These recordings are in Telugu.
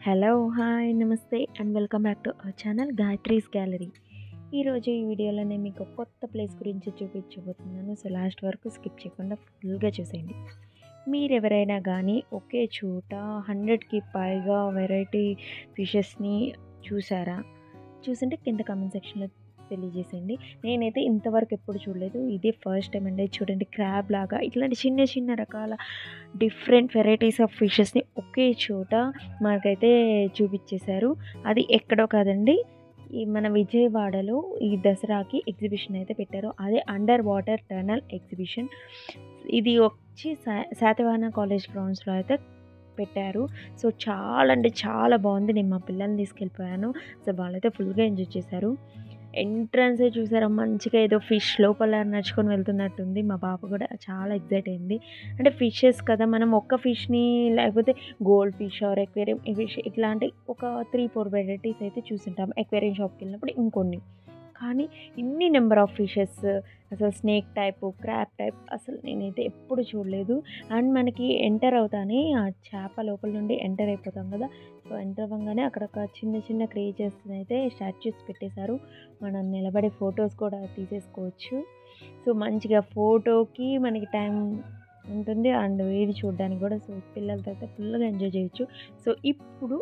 హలో హాయ్ నమస్తే and welcome back to our channel Gayatri's gallery ఈరోజు ఈ వీడియోలో నేను మీకు ఒక కొత్త ప్లేస్ గురించి చూపించబోతున్నాను సో లాస్ట్ వరకు స్కిప్ చేయకుండా ఫుల్గా చూసేయండి మీరు ఎవరైనా కానీ ఒకే చోట హండ్రెడ్కి పైగా వెరైటీ ఫిషెస్ని చూసారా చూసింటే కింద కామెంట్ సెక్షన్లో తెలియజేసేయండి నేనైతే ఇంతవరకు ఎప్పుడు చూడలేదు ఇదే ఫస్ట్ టైం అండి చూడండి క్రాబ్ లాగా ఇట్లాంటి చిన్న చిన్న రకాల డిఫరెంట్ వెరైటీస్ ఆఫ్ ఫిషెస్ని ఒకే చోట మనకైతే చూపించేశారు అది ఎక్కడో కాదండి ఈ మన విజయవాడలో ఈ దసరాకి ఎగ్జిబిషన్ అయితే పెట్టారు అదే అండర్ వాటర్ టనల్ ఎగ్జిబిషన్ ఇది వచ్చి సా శాతవాహన కాలేజ్ గ్రౌండ్స్లో అయితే పెట్టారు సో చాలా అంటే చాలా బాగుంది నేను మా పిల్లల్ని తీసుకెళ్ళిపోయాను సో వాళ్ళైతే ఫుల్గా ఎంజాయ్ చేశారు ఎంట్రన్స్ చూసారా మంచిగా ఏదో ఫిష్ లోపల నడుచుకొని వెళ్తున్నట్టుంది మా పాప కూడా చాలా ఎగ్జైట్ అయింది అంటే ఫిషెస్ కదా మనం ఒక్క ఫిష్ని లేకపోతే gold fish or aquarium fish ఇట్లాంటి ఒక త్రీ ఫోర్ వెరైటీస్ అయితే చూసింటాం ఎక్వేరియం షాప్కి వెళ్ళినప్పుడు ఇంకొన్ని కానీ ఇన్ని నెంబర్ ఆఫ్ ఫిషెస్ అసలు స్నేక్ టైప్ క్రాప్ టైప్ అసలు నేనైతే ఎప్పుడు చూడలేదు అండ్ మనకి ఎంటర్ అవుతానే ఆ చేప లోపల నుండి ఎంటర్ అయిపోతాం కదా సో ఎంటర్ అవ్వగానే అక్కడ ఒక చిన్న చిన్న క్రియేచర్స్ అయితే స్టాచ్యూస్ పెట్టేశారు మనం నిలబడి ఫొటోస్ కూడా తీసేసుకోవచ్చు సో మంచిగా ఫోటోకి మనకి టైం ఉంటుంది అండ్ ఇది చూడడానికి కూడా సో పిల్లలతో అయితే ఫుల్గా ఎంజాయ్ చేయొచ్చు సో ఇప్పుడు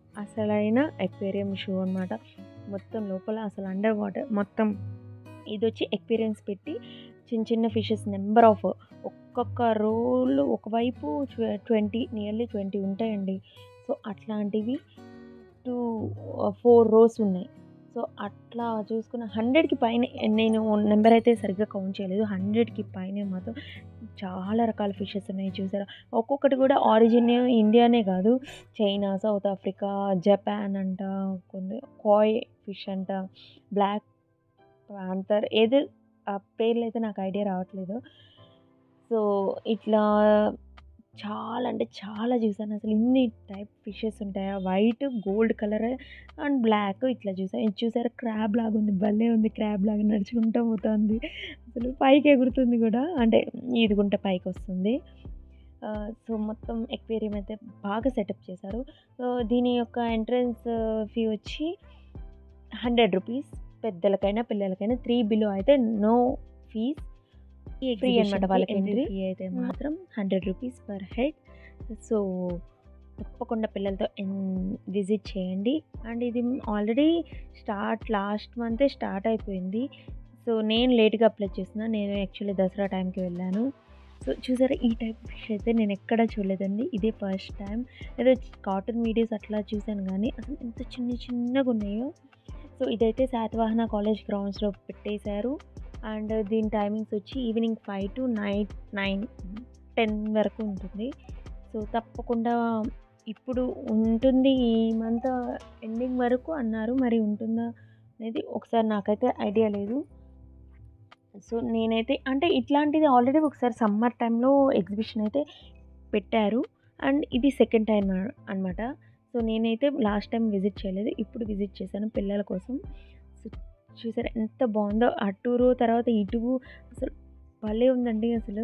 అసలైన ఎక్వేరియం షో అనమాట మొత్తం లోపల అసలు అండర్ వాటర్ మొత్తం ఇది వచ్చి ఎక్స్పీరియన్స్ పెట్టి చిన్న చిన్న ఫిషెస్ నెంబర్ ఆఫ్ ఒక్కొక్క రోలు ఒకవైపు ట్వంటీ నియర్లీ ట్వంటీ ఉంటాయండి సో అట్లాంటివి టూ ఫోర్ రోస్ ఉన్నాయి సో అట్లా చూసుకున్న హండ్రెడ్కి పైన నేను నెంబర్ అయితే సరిగ్గా కౌంట్ చేయలేదు హండ్రెడ్కి పైన మాత్రం చాలా రకాల ఫిషెస్ ఉన్నాయి చూసారా ఒక్కొక్కటి కూడా ఆరిజిన్ ఇండియానే కాదు చైనా సౌత్ ఆఫ్రికా జపాన్ అంట కొన్ని కాయ్ ఫిష్ అంట బ్లాక్ పాంతర్ ఏదో ఆ పేర్లు అయితే నాకు ఐడియా రావట్లేదు సో ఇట్లా చాలా అంటే చాలా చూసాను అసలు ఇన్ని టైప్ ఫిషెస్ ఉంటాయా white gold colour and black ఇట్లా చూసాను ఇది చూసారా క్రాబ్ లాగా ఉంది భలే ఉంది క్రాబ్ లాగా నడుచుకుంటూ పోతుంది అసలు పైకి ఎగురుతుంది కూడా అంటే ఈదుకుంటే పైకి వస్తుంది సో మొత్తం ఎక్వేరియం అయితే బాగా సెటప్ చేశారు సో దీని యొక్క ఎంట్రన్స్ ఫీ వచ్చి హండ్రెడ్ రూపీస్ పెద్దలకైనా పిల్లలకైనా త్రీ బిలో అయితే నో ఫీజ్ ఫ్రీ అనమాట వాళ్ళకి ఎంట్రీ ఫీ అయితే మాత్రం hundred rupees per head so తప్పకుండా పిల్లలతో విజిట్ చేయండి అండ్ ఇది ఆల్రెడీ స్టార్ట్ లాస్ట్ మంతే స్టార్ట్ అయిపోయింది సో నేను లేట్గా అప్లై చేసిన నేను యాక్చువల్లీ దసరా టైంకి వెళ్ళాను సో చూసారా ఈ టైప్ ఫిష్ అయితే నేను ఎక్కడా చూడలేదండి ఇదే ఫస్ట్ టైం ఏదో కాటన్ వీడియోస్ అట్లా చూశాను కానీ అసలు ఎంత చిన్న చిన్నగా ఉన్నాయో సో ఇదైతే శాతవాహన కాలేజ్ గ్రౌండ్స్లో పెట్టేశారు అండ్ దీని టైమింగ్స్ వచ్చి evening five to night nine ten వరకు ఉంటుంది సో తప్పకుండా ఇప్పుడు ఉంటుంది ఈ మంత్ ఎండింగ్ వరకు అన్నారు మరి ఉంటుందా అనేది ఒకసారి నాకైతే ఐడియా లేదు సో నేనైతే అంటే ఇట్లాంటిది ఆల్రెడీ ఒకసారి సమ్మర్ టైంలో ఎగ్జిబిషన్ అయితే పెట్టారు అండ్ ఇది సెకండ్ టైం అనమాట సో నేనైతే లాస్ట్ టైం విజిట్ చేయలేదు ఇప్పుడు విజిట్ చేశాను పిల్లల కోసం సో చూసారా ఎంత బాగుందో అటూరు తర్వాత ఇటు అసలు భలే ఉందండి అసలు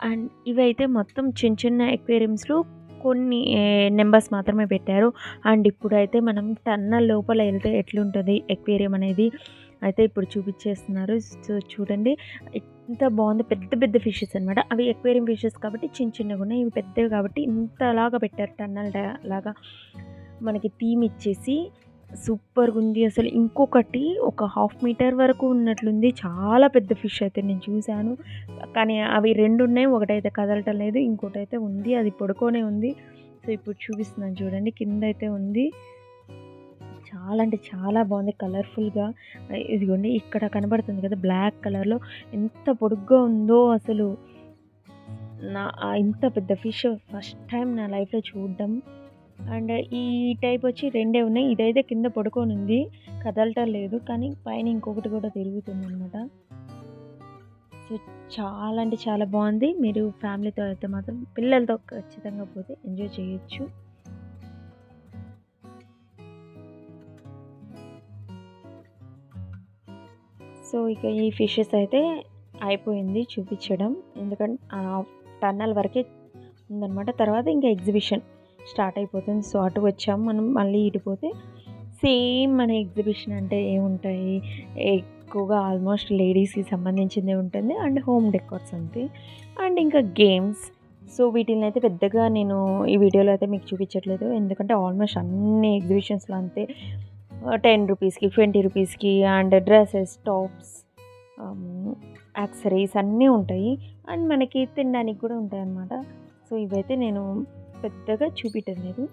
అండ్ ఇవైతే మొత్తం చిన్న చిన్న ఎక్వేరియంస్లో కొన్ని నెంబర్స్ మాత్రమే పెట్టారు అండ్ ఇప్పుడైతే మనం టన్నల్ లోపల వెళ్తే ఎట్లుంటుంది ఎక్వేరియం అనేది అయితే ఇప్పుడు చూపించేస్తున్నారు సో చూడండి ఎంత బాగుంది పెద్ద పెద్ద ఫిషెస్ అనమాట అవి ఎక్వేరియం ఫిషెస్ కాబట్టి చిన్న చిన్నగా ఉన్నాయి ఇవి పెద్దవి కాబట్టి ఇంతలాగా పెట్టారు టన్నల్ డా- లాగా మనకి థీమ్ ఇచ్చేసి సూపర్గా ఉంది అసలు ఇంకొకటి ఒక హాఫ్ మీటర్ వరకు ఉన్నట్లుంది చాలా పెద్ద ఫిష్ అయితే నేను చూశాను కానీ అవి రెండు ఉన్నాయి ఒకటైతే కదలటం లేదు ఇంకోటి అయితే ఉంది అది పడుకోనే ఉంది సో ఇప్పుడు చూపిస్తున్నాను చూడండి కింద అయితే ఉంది చాలా అంటే చాలా బాగుంది కలర్ఫుల్గా ఇదిగోండి ఇక్కడ కనబడుతుంది కదా బ్లాక్ కలర్లో ఎంత పొడుగ్గా ఉందో అసలు నా ఆ ఇంత పెద్ద ఫిష్ ఫస్ట్ టైం నా లైఫ్లో చూడడం అండ్ ఈ టైప్ వచ్చి రెండే ఉన్నాయి ఇదైతే కింద పడుకొని ఉంది కదలటం లేదు కానీ పైన ఇంకొకటి కూడా తిరుగుతుంది అనమాట సో చాలా అంటే చాలా బాగుంది మీరు ఫ్యామిలీతో అయితే మాత్రం పిల్లలతో ఖచ్చితంగా పోతే ఎంజాయ్ చేయొచ్చు సో ఇక ఈ ఫిషెస్ అయితే అయిపోయింది చూపించడం ఎందుకంటే ఆ టన్నల్ వరకే ఉందన్నమాట తర్వాత ఇంకా ఎగ్జిబిషన్ స్టార్ట్ అయిపోతుంది సో అటు వచ్చాం మనం మళ్ళీ ఇటు పోతే సేమ్ మన ఎగ్జిబిషన్ అంటే ఏముంటాయి ఎక్కువగా ఆల్మోస్ట్ లేడీస్కి సంబంధించిందే ఉంటుంది అండ్ హోమ్ డెకార్స్ అంతే అండ్ ఇంకా గేమ్స్ సో వీటిని అయితే పెద్దగా నేను ఈ వీడియోలో అయితే మీకు చూపించట్లేదు ఎందుకంటే ఆల్మోస్ట్ అన్ని ఎగ్జిబిషన్స్లో అంతే టెన్ రూపీస్కి ట్వంటీ రూపీస్కి అండ్ డ్రెస్సెస్ టాప్స్ యాక్సరీస్ అన్నీ ఉంటాయి అండ్ మనకి తినడానికి కూడా ఉంటాయి అన్నమాట సో ఇవైతే నేను పెద్దగా చూపించడం లేదు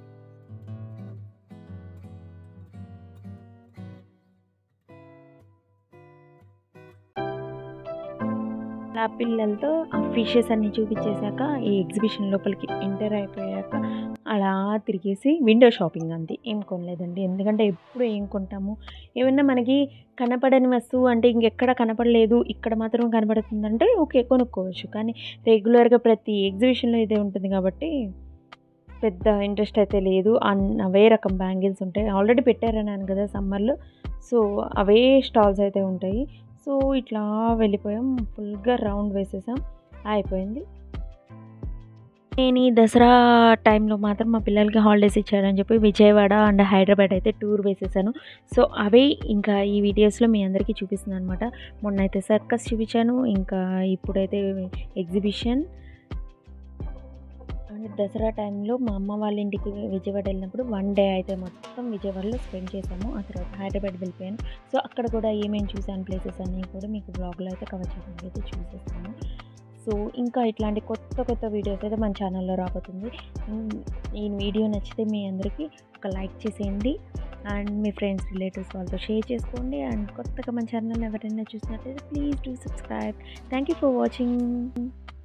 ఆ పిల్లలతో ఆ ఫిషెస్ అన్ని చూపించేశాక ఈ ఎగ్జిబిషన్ లోపలికి ఎంటర్ అయిపోయాక అలా తిరిగేసి విండో షాపింగ్ అంతే ఏం కొనలేదండి ఎందుకంటే ఎప్పుడు ఏం కొంటాము ఏమన్నా మనకి కనపడని వస్తువు అంటే ఇంకెక్కడ కనపడలేదు ఇక్కడ మాత్రం కనపడుతుందంటే ఓకే కొనుక్కోవచ్చు కానీ రెగ్యులర్గా ప్రతి ఎగ్జిబిషన్లో ఇదే ఉంటుంది కాబట్టి పెద్ద ఇంట్రెస్ట్ అయితే లేదు అన్ అవే రకం బ్యాంగిల్స్ ఉంటాయి ఆల్రెడీ పెట్టారన్నాను కదా సమ్మర్లో సో అవే స్టాల్స్ అయితే ఉంటాయి సో ఇట్లా వెళ్ళిపోయాం ఫుల్గా రౌండ్ వేసేసాం అయిపోయింది నేను ఈ దసరా టైంలో మాత్రం మా పిల్లలకి హాలిడేస్ ఇచ్చారని చెప్పి విజయవాడ అండ్ హైదరాబాద్ అయితే టూర్ వేసేసాను సో అవే ఇంకా ఈ వీడియోస్లో మీ అందరికీ చూపిస్తున్నాను అనమాట మొన్న అయితే సర్కస్ చూపించాను ఇంకా ఇప్పుడైతే ఎగ్జిబిషన్ అండ్ దసరా టైంలో మా అమ్మ వాళ్ళ ఇంటికి విజయవాడ వెళ్ళినప్పుడు వన్ డే అయితే మొత్తం విజయవాడలో స్పెండ్ చేసాము ఆ తర్వాత హైదరాబాద్ వెళ్ళిపోయాను సో అక్కడ కూడా ఏమేమి చూసాను ప్లేసెస్ అన్నీ కూడా మీకు బ్లాగ్లో అయితే కవర్ చేయడానికి అయితే చూసేస్తాను సో ఇంకా ఇట్లాంటి కొత్త కొత్త వీడియోస్ అయితే మన ఛానల్లో రాబోతుంది ఉమ్, ఈ వీడియో నచ్చితే మీ అందరికీ ఒక లైక్ చేసేయండి అండ్ మీ ఫ్రెండ్స్ రిలేటివ్స్ వాళ్ళతో షేర్ చేసుకోండి అండ్ కొత్తగా మన ఛానల్ ఎవరైనా చూసినట్లయితే please do subscribe thank you for watching